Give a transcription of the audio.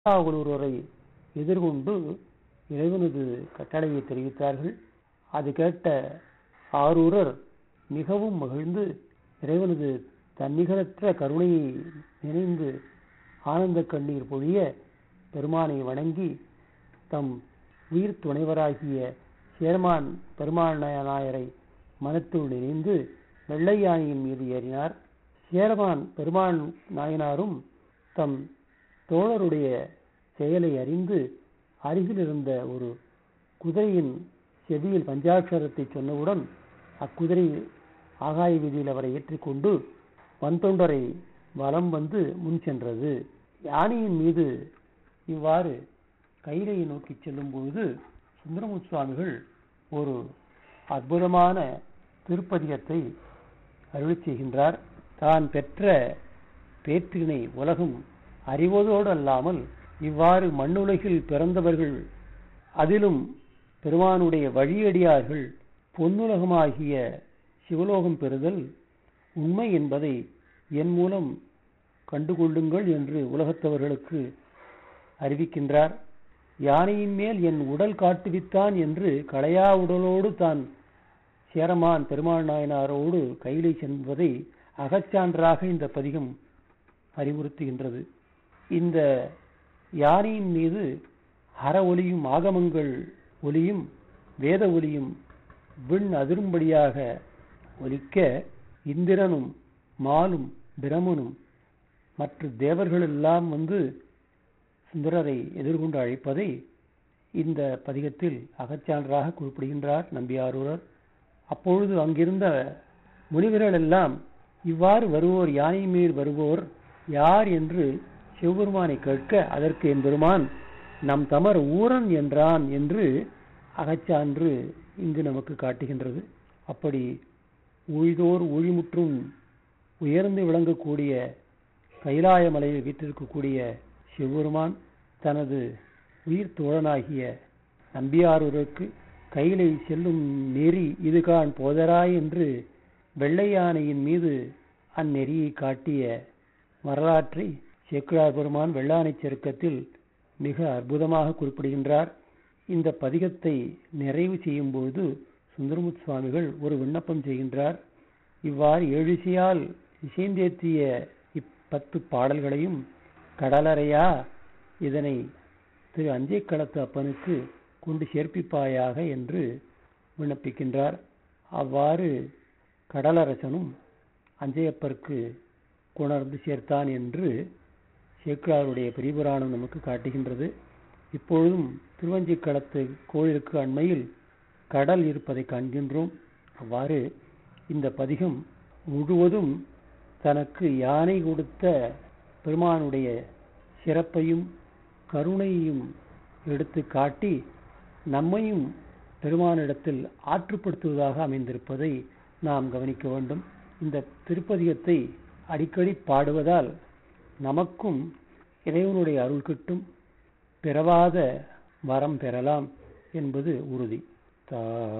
திருநாவலூரரை எதிர்கொண்டு இறைவனது கட்டளையை தெரிவித்தார்கள் அது கேட்ட ஆரூரர் மிகவும் மகிழ்ந்து இறைவனது தன்னிகரற்ற கருணையை நினைந்து ஆனந்த கண்ணீர் பொழிய பெருமானை வணங்கி தம் உயிர் துணைவராகிய சேர்மான் பெருமாள் நாயரை மனத்துள் நினைந்து வெள்ளை யானையின் மீது ஏறினார் சேரமான் பெருமாள் நாயனாரும் தம் தோழருடைய செயலை அறிந்து அருகில் இருந்த ஒரு குதிரையின் செவியில் பஞ்சாட்சரத்தை சொன்னவுடன் அக்குதிரை ஆகாய வீதியில் அவரை ஏற்றிக்கொண்டு வன்தொண்டரை வலம் வந்து முன் சென்றது யானையின் மீது இவ்வாறு கைலையை நோக்கி செல்லும் பொழுது சுந்தரமுத்து சுவாமிகள் ஒரு அற்புதமான திருப்பதிகத்தை அருளிச் செய்கின்றார் தான் பெற்ற பேற்றினை உலகம் அறிவதோடு அல்லாமல் இவ்வாறு மண்ணுலகில் பிறந்தவர்கள் அதிலும் பெருமானுடைய வழியடியார்கள் பொன்னுலகமாகிய சிவலோகம் பெறுதல் உண்மை என்பதை என் மூலம் கண்டுகொள்ளுங்கள் என்று உலகத்தவர்களுக்கு அறிவிக்கின்றார் யானையின் மேல் என் உடல் காட்டுவித்தான் என்று களையா உடலோடு தான் சேரமான் பெருமாள் நாயனாரோடு கையிலை சென்பதை அகச்சான்றாக இந்த பதிகம் அறிவுறுத்துகின்றது இந்த யானையின் மீது அற ஒலியும் ஆகமங்கள் ஒலியும் வேத ஒலியும் விண் அதிரும்படியாக ஒலிக்க இந்திரனும் மாலும் பிரமனும் மற்ற தேவர்கள் எல்லாம் வந்து சுந்தரரை எதிர்கொண்டு அழைப்பதை இந்த பதிகத்தில் அகச்சான்றாக குறிப்பிடுகின்றார் நம்பியாரூரர் அப்பொழுது அங்கிருந்த முனிவர்கள் எல்லாம் இவ்வாறு வருவோர் யானை மேல் வருவோர் யார் என்று சிவபெருமானை கேட்க அதற்கு என் பெருமான் நம் தமர் ஊரன் என்றான் என்று அகச்சான்று இங்கு நமக்கு காட்டுகின்றது அப்படி ஊழிதோர் ஊழிமுற்றும் உயர்ந்து விளங்கக்கூடிய கைலாய மலையில் வீற்றிருக்கக்கூடிய சிவபெருமான் தனது உயிர் தோழனாகிய நம்பியாரூருக்கு கையிலை செல்லும் நெறி இதுகான் போதராய் என்று வெள்ளை யானையின் மீது அந்நெறியை காட்டிய வரலாற்றை சேக்கிழார் பெருமான் வெள்ளானை செருக்கத்தில் மிக அற்புதமாக குறிப்பிடுகின்றார் இந்த பதிகத்தை நிறைவு செய்யும் பொழுது சுந்தரமுத் சுவாமிகள் ஒரு விண்ணப்பம் செய்கின்றார் இவ்வாறு எழுச்சியால் இசைந்தேத்திய இப்பத்து பாடல்களையும் கடலறையா இதனை திரு அஞ்சைக்களத்து அப்பனுக்கு கொண்டு சேர்ப்பிப்பாயாக என்று விண்ணப்பிக்கின்றார் அவ்வாறு கடலரசனும் அஞ்சையப்பருக்கு கொணர்ந்து சேர்த்தான் என்று சேக்கிழாருடைய பெரியபுராணம் நமக்கு காட்டுகின்றது இப்பொழுதும் திருவஞ்சிக்களத்து கோயிலுக்கு அண்மையில் கடல் இருப்பதை காண்கின்றோம் அவ்வாறு இந்த பதிகம் முழுவதும் தனக்கு யானை கொடுத்த பெருமானுடைய சிறப்பையும் கருணையையும் எடுத்து காட்டி நம்மையும் பெருமானிடத்தில் ஆற்றுப்படுத்துவதாக அமைந்திருப்பதை நாம் கவனிக்க வேண்டும் இந்த திருப்பதிகத்தை அடிக்கடி பாடுவதால் நமக்கும் இறைவனுடைய அருள் கிட்டும் பிறவாத வரம் பெறலாம் என்பது உறுதி தா